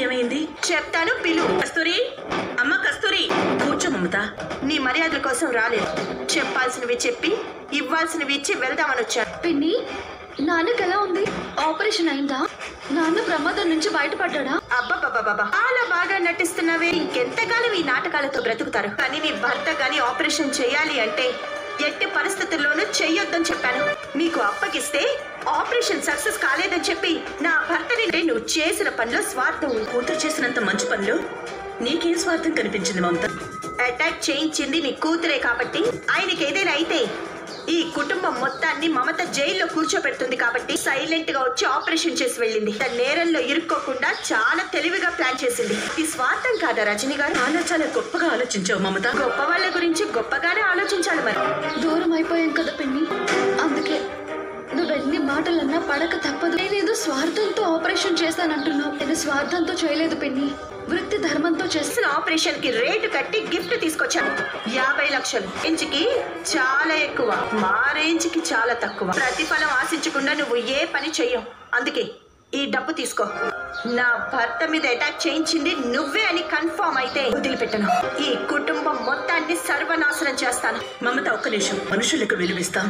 ఏమైంది చెప్తాను పిలు కస్తూరి అమ్మ కస్తూరి కూర్చో మమత నీ మర్యాదల కోసం రాలేదు చెప్పాల్సినవి చెప్పి ఇవ్వాల్సినవి ఇచ్చి వెళ్దామని వచ్చాను పిన్ని నాన్నకి ఎలా ఉంది ఆపరేషన్ అయిందా నాన్న ప్రమాదం నుంచి బయటపడ్డా అబ్బబ్బబ్బబ్బా చాలా బాగా నటిస్తున్నావే ఇంకెంతకాలం ఈ నాటకాలతో బ్రతుకుతారు కానీ నీ భర్త కానీ ఆపరేషన్ చేయాలి అంటే ఎట్టి పరిస్థితుల్లోనూ చెయ్యొద్దని చెప్పాను నీకు అప్పగిస్తే ఆపరేషన్ సక్సెస్ కాలేదని చెప్పి నా భర్తని నువ్వు చేసిన పనిలో స్వార్థం ఉంది కూతురు చేసినంత మంచి పనులు నీకేం స్వార్థం కనిపించింది మమత అటాక్ చేయించింది నీ కూతురే కాబట్టి ఆయనకి ఏదైనా అయితే ఈ కుటుంబం మొత్తాన్ని మమత జైల్లో కూర్చోబెడుతుంది కాబట్టి సైలెంట్ గా వచ్చి ఆపరేషన్ చేసి వెళ్ళింది తన నేరంలో ఇరుక్కోకుండా చాలా తెలివిగా ప్లాన్ చేసింది ఈ స్వార్థం కాదా రజనీ గారు చాలా చాలా గొప్పగా ఆలోచించావు మమత గొప్ప వాళ్ళ గురించి గొప్పగానే ఆలోచించాలి మరి దూరం అయిపోయాం కదా పిన్ని అందుకే నువ్వెన్ని మాటలన్నా పడక తప్పదు నేనేదో స్వార్థంతో ఆపరేషన్ చేశానంటున్నావు నేను స్వార్థంతో చేయలేదు పిన్ని వృత్తి ధర్మంతో చేసి చేసిన ఆపరేషన్ కి రేటు కట్టి గిఫ్ట్ తీసుకొచ్చాను యాభై లక్షలు రేంజ్ కి చాలా ఎక్కువ మా రేంజ్ కి చాలా తక్కువ ప్రతిఫలం ఆశించకుండా నువ్వు ఏ పని చెయ్యవు అందుకే ఈ డబ్బు తీసుకో నా భర్త మీద అటాక్ చేయించింది నువ్వే అని కన్ఫర్మ్ అయితే వదిలిపెట్టను ఈ కుటుంబం మొత్తాన్ని సర్వనాశనం చేస్తాను మమత ఒక్క నిమిషం మనుషులకు విలువిస్తాం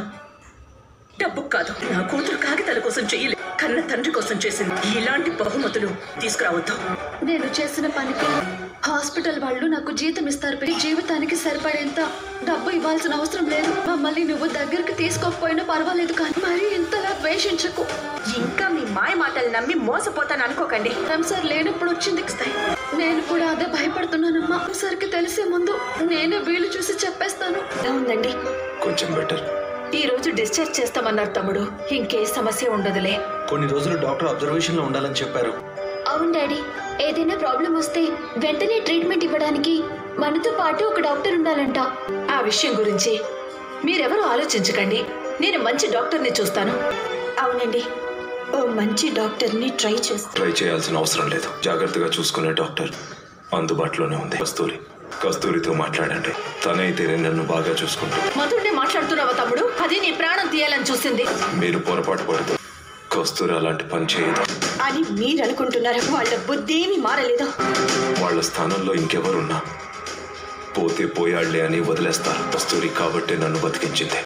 డబ్బు కాదు నా కూతురు కాగితాల కోసం చెయ్యలే కన్న తండ్రి కోసం చేసింది ఇలాంటి బహుమతులు తీసుకురావద్దు నేను చేసిన పనికి హాస్పిటల్ వాళ్ళు నాకు జీతం ఇస్తారు పిన్ని జీవితానికి సరిపడేంత డబ్బు ఇవ్వాల్సిన అవసరం లేదు మమ్మల్ని నువ్వు దగ్గరికి తీసుకోకపోయినా పర్వాలేదు కానీ మరీ ఇంతలా ద్వేషించకు ఇంకా మీ మాయ మాటలు నమ్మి మోసపోతాను అనుకోకండి సార్ లేనప్పుడు వచ్చింది నేను కూడా అదే భయపడుతున్నానమ్మా సార్కి తెలిసే ముందు నేనే వీలు చూసి చెప్పేస్తాను ఎలా ఉందండి కొంచెం బెటర్ ఈ రోజు డిశ్చార్జ్ చేస్తామన్నారు తమ్ముడు ఇంకే సమస్య ఉండదులే కొన్ని రోజులు డాక్టర్ అబ్జర్వేషన్ లో ఉండాలని చెప్పారు అవును డాడీ ఏదైనా ప్రాబ్లం వస్తే వెంటనే ట్రీట్మెంట్ ఇవ్వడానికి మనతో పాటు ఒక డాక్టర్ ఉండాలంట ఆ విషయం గురించి మీరెవరూ ఆలోచించకండి నేను మంచి డాక్టర్ని చూస్తాను అవునండి ఓ మంచి డాక్టర్ని ట్రై చేస్తాను ట్రై చేయాల్సిన అవసరం లేదు జాగ్రత్తగా చూసుకునే డాక్టర్ అందుబాటులోనే ఉంది కస్తూరి కస్తూరితో మాట్లాడండి తనైతేనే నన్ను బాగా చూసుకుంటుంది మధుడిని మాట్లాడుతున్నావా తమ్ముడు అది నీ ప్రాణం తీయాలని చూసింది మీరు పొరపాటు పడదు కస్తూరి అలాంటి పని చేయదు అని మీరు అనుకుంటున్నారు వాళ్ళ బుద్ధి ఏమీ మారలేదు వాళ్ళ స్థానంలో ఇంకెవరున్నా పోతే పోయాళ్లే అని వదిలేస్తారు కస్తూరి కాబట్టే నన్ను బతికించింది